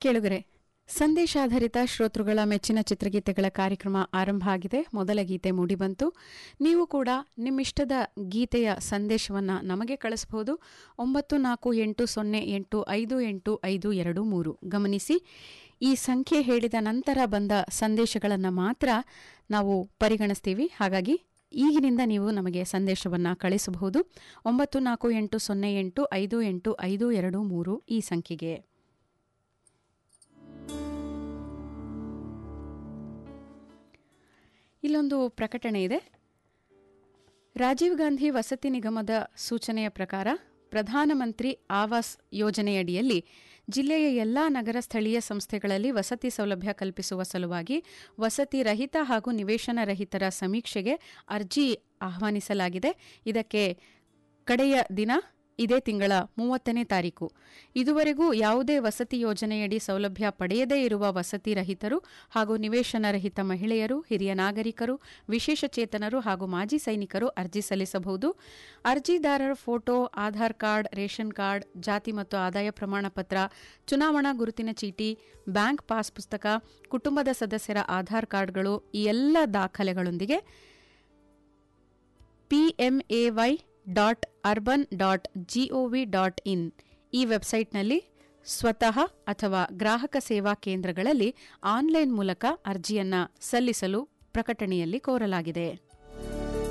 ಕೇಳುಗರೆ ಸಂದೇಶಾಧಾರಿತ ಶ್ರೋತೃಗಳ ಮೆಚ್ಚಿನ ಚಿತ್ರಗೀತೆಗಳ ಕಾರ್ಯಕ್ರಮ ಆರಂಭ ಆಗಿದೆ ಮೊದಲ ಗೀತೆ ಮೂಡಿಬಂತು ನೀವು ಕೂಡ ನಿಮ್ಮಿಷ್ಟದ ಗೀತೆಯ ಸಂದೇಶವನ್ನು ನಮಗೆ ಕಳಿಸಬಹುದು ಒಂಬತ್ತು ನಾಲ್ಕು ಎಂಟು ಸೊನ್ನೆ ಎಂಟು ಐದು ಎಂಟು ಐದು ಎರಡು ಮೂರು ಗಮನಿಸಿ ಈ ಸಂಖ್ಯೆ ಹೇಳಿದ ನಂತರ ಬಂದ ಸಂದೇಶಗಳನ್ನು ಮಾತ್ರ ನಾವು ಪರಿಗಣಿಸ್ತೀವಿ ಹಾಗಾಗಿ ಈಗಿನಿಂದ ನೀವು ನಮಗೆ ಸಂದೇಶವನ್ನು ಕಳಿಸಬಹುದು ಒಂಬತ್ತು ನಾಲ್ಕು ಎಂಟು ಸೊನ್ನೆ ಎಂಟು ಐದು ಎಂಟು ಐದು ಎರಡು ಮೂರು ಈ ಸಂಖ್ಯೆಗೆ ಇಲ್ಲೊಂದು ಪ್ರಕಟಣೆ ಇದೆ ರಾಜೀವ್ ಗಾಂಧಿ ವಸತಿ ನಿಗಮದ ಸೂಚನೆಯ ಪ್ರಕಾರ ಪ್ರಧಾನಮಂತ್ರಿ ಆವಾಸ್ ಯೋಜನೆಯಡಿಯಲ್ಲಿ ಜಿಲ್ಲೆಯ ಎಲ್ಲಾ ನಗರ ಸ್ಥಳೀಯ ಸಂಸ್ಥೆಗಳಲ್ಲಿ ವಸತಿ ಸೌಲಭ್ಯ ಕಲ್ಪಿಸುವ ಸಲುವಾಗಿ ವಸತಿ ರಹಿತ ಹಾಗೂ ನಿವೇಶನ ರಹಿತರ ಸಮೀಕ್ಷೆಗೆ ಅರ್ಜಿ ಆಹ್ವಾನಿಸಲಾಗಿದೆ ಇದಕ್ಕೆ ಕಡೆಯ ದಿನ ಇದೇ ತಿಂಗಳ ಮೂವತ್ತನೇ ತಾರೀಕು ಇದುವರೆಗೂ ಯಾವುದೇ ವಸತಿ ಯೋಜನೆಯಡಿ ಸೌಲಭ್ಯ ಪಡೆಯದೇ ಇರುವ ವಸತಿ ರಹಿತರು ಹಾಗೂ ನಿವೇಶನ ರಹಿತ ಮಹಿಳೆಯರು ಹಿರಿಯ ನಾಗರಿಕರು ವಿಶೇಷ ಚೇತನರು ಹಾಗೂ ಮಾಜಿ ಸೈನಿಕರು ಅರ್ಜಿ ಸಲ್ಲಿಸಬಹುದು ಅರ್ಜಿದಾರರ photo Aadhaar card ration card ಜಾತಿ ಮತ್ತು ಆದಾಯ ಪ್ರಮಾಣ ಪತ್ರ ಚುನಾವಣಾ ಗುರುತಿನ ಚೀಟಿ ಬ್ಯಾಂಕ್ ಪಾಸ್ ಪುಸ್ತಕ ಕುಟುಂಬದ ಸದಸ್ಯರ ಆಧಾರ್ ಕಾರ್ಡ್ಗಳು ಈ ಎಲ್ಲ ದಾಖಲೆಗಳೊಂದಿಗೆ PMAY dot urban dot G O V dot in ಈ ವೆಬ್ಸೈಟ್ನಲ್ಲಿ ಸ್ವತಃ ಅಥವಾ ಗ್ರಾಹಕ ಸೇವಾ ಕೇಂದ್ರಗಳಲ್ಲಿ ಆನ್ಲೈನ್ ಮೂಲಕ ಅರ್ಜಿಯನ್ನ ಸಲ್ಲಿಸಲು ಪ್ರಕಟಣೆಯಲ್ಲಿ ಕೋರಲಾಗಿದೆ